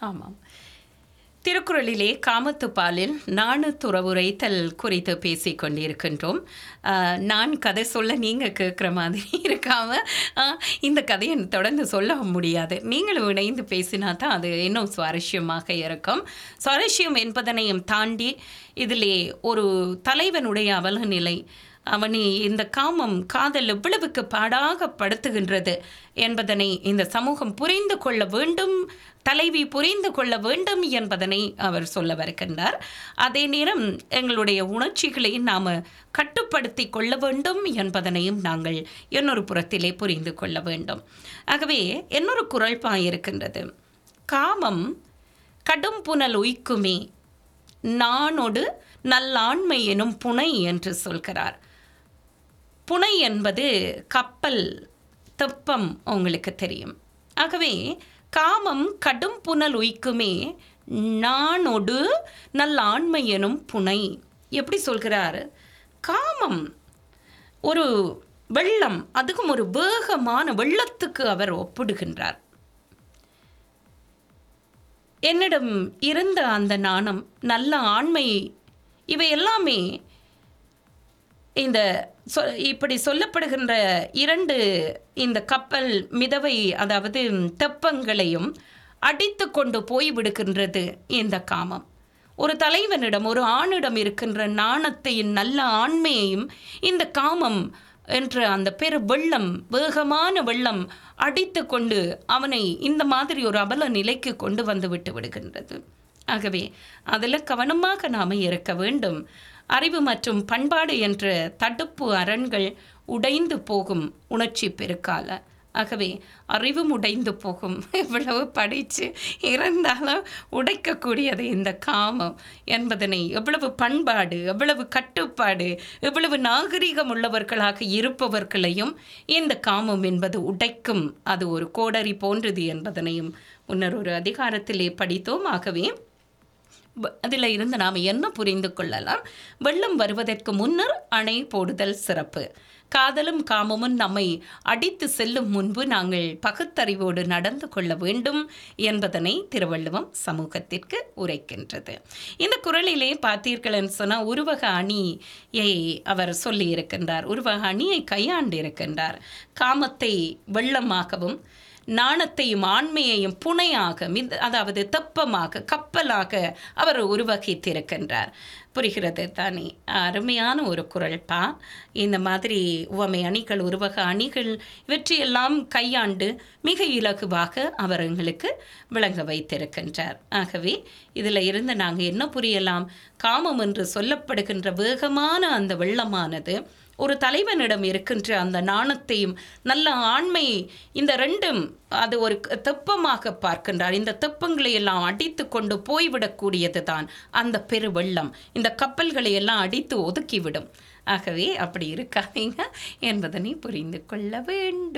ஆமாம் திருக்குறளிலே காமத்துப்பாலில் நாணுத்துறவுரைத்தல் குறித்து பேசிக் கொண்டிருக்கின்றோம் ஆஹ், நான் கதை சொல்ல நீங்கள் கேட்குற மாதிரி இருக்காம ஆஹ், இந்த கதையை தொடர்ந்து சொல்ல முடியாது நீங்களும் இணைந்து பேசினா தான் அது இன்னும் சுவாரஸ்யமாக இருக்கும் சுவாரஸ்யம் என்பதனையும் தாண்டி இதிலே ஒரு தலைவனுடைய அவலநிலை அவனை இந்த காமம் காதல் எவ்வளவுக்கு பாடாக படுத்துகின்றது என்பதனை இந்த சமூகம் புரிந்து கொள்ள வேண்டும் தலைவி புரிந்து கொள்ள வேண்டும் என்பதனை அவர் சொல்ல வருகின்றார் அதே நேரம் எங்களுடைய உணர்ச்சிகளை நாம் கட்டுப்படுத்தி கொள்ள வேண்டும் என்பதனையும் நாங்கள் இன்னொரு புறத்திலே புரிந்து கொள்ள வேண்டும் ஆகவே இன்னொரு குரல்பா இருக்கின்றது காமம் கடும் புனல் உய்க்குமே நானொடு நல்லாண்மை எனும் புனை என்று சொல்கிறார் புனை என்பது கப்பல் தெப்பம் உங்களுக்கு தெரியும் ஆகவே காமம் கடும் புனல் உய்க்குமே நானொடு நல்ல ஆண்மை எனும் புனை எப்படி சொல்கிறார் காமம் ஒரு வெள்ளம் அதுக்கும் ஒரு வேகமான வெள்ளத்துக்கு அவர் ஒப்பிடுகின்றார் என்னிடம் இருந்த அந்த நாணம் நல்ல ஆண்மை இவை எல்லாமே இந்த சொ இப்படி சொல்லப்படுகின்ற இரண்டு இந்த கப்பல் மிதவை அதாவது தெப்பங்களையும் அடித்து கொண்டு போய் விடுகின்றது இந்த காமம் ஒரு தலைவனிடம் ஒரு ஆணிடம் இருக்கின்ற நாணத்தையும் நல்ல ஆண்மையையும் இந்த காமம் என்ற அந்த பெரு வெள்ளம் வேகமான வெள்ளம் அடித்து கொண்டு அவனை இந்த மாதிரி ஒரு அபல நிலைக்கு கொண்டு வந்து விட்டு விடுகின்றது ஆகவே அதில் கவனமாக நாம் இருக்க வேண்டும் அறிவு மற்றும் பண்பாடு என்ற தடுப்பு அரண்கள் உடைந்து போகும் உணர்ச்சி பெருக்கால ஆகவே அறிவும் உடைந்து போகும் இவ்வளவு படித்து இருந்தாலும் உடைக்கக்கூடியது இந்த காமம் என்பதனை எவ்வளவு பண்பாடு எவ்வளவு கட்டுப்பாடு எவ்வளவு நாகரிகம் உள்ளவர்களாக இருப்பவர்களையும் இந்த காமம் என்பது உடைக்கும் அது ஒரு கோடரி போன்றது என்பதனையும் முன்னர் ஒரு அதிகாரத்திலே படித்தோம் ஆகவே அதில் இருந்து நாம் என்ன புரிந்து கொள்ளலாம் வெள்ளம் வருவதற்கு முன்னர் அணை போடுதல் சிறப்பு காதலும் காமமும் நம்மை அடித்து செல்லும் முன்பு நாங்கள் பகுத்தறிவோடு நடந்து கொள்ள வேண்டும் என்பதனை திருவள்ளுவம் சமூகத்திற்கு உரைக்கின்றது இந்த குரலிலே பார்த்தீர்கள் என்று சொன்னால் உருவக அணியை அவர் சொல்லி இருக்கின்றார் உருவக அணியை கையாண்டு இருக்கின்றார் காமத்தை வெள்ளமாகவும் நாணத்தையும் ஆண்மையையும் புனையாக மித் அதாவது தெப்பமாக கப்பலாக அவர் உருவகித்திருக்கின்றார் புரிகிறது தானே அருமையான ஒரு குரல்பா இந்த மாதிரி உவமை அணிகள் உருவக அணிகள் இவற்றையெல்லாம் கையாண்டு மிக இலகுவாக அவர் எங்களுக்கு விளங்க வைத்திருக்கின்றார் ஆகவே இதில் இருந்து நாங்கள் என்ன புரியலாம் காமம் என்று சொல்லப்படுகின்ற வேகமான அந்த வெள்ளமானது ஒரு தலைவனிடம் இருக்கின்ற அந்த நாணத்தையும் நல்ல ஆண்மை இந்த ரெண்டும் அது ஒரு தெப்பமாக பார்க்கின்றார் இந்த தெப்பங்களை எல்லாம் அடித்து கொண்டு போய்விடக்கூடியது தான் அந்த பெரு வெள்ளம் இந்த கப்பல்களை எல்லாம் அடித்து ஒதுக்கிவிடும் ஆகவே அப்படி இருக்காதீங்க என்பதனை புரிந்து கொள்ள வேண்டும்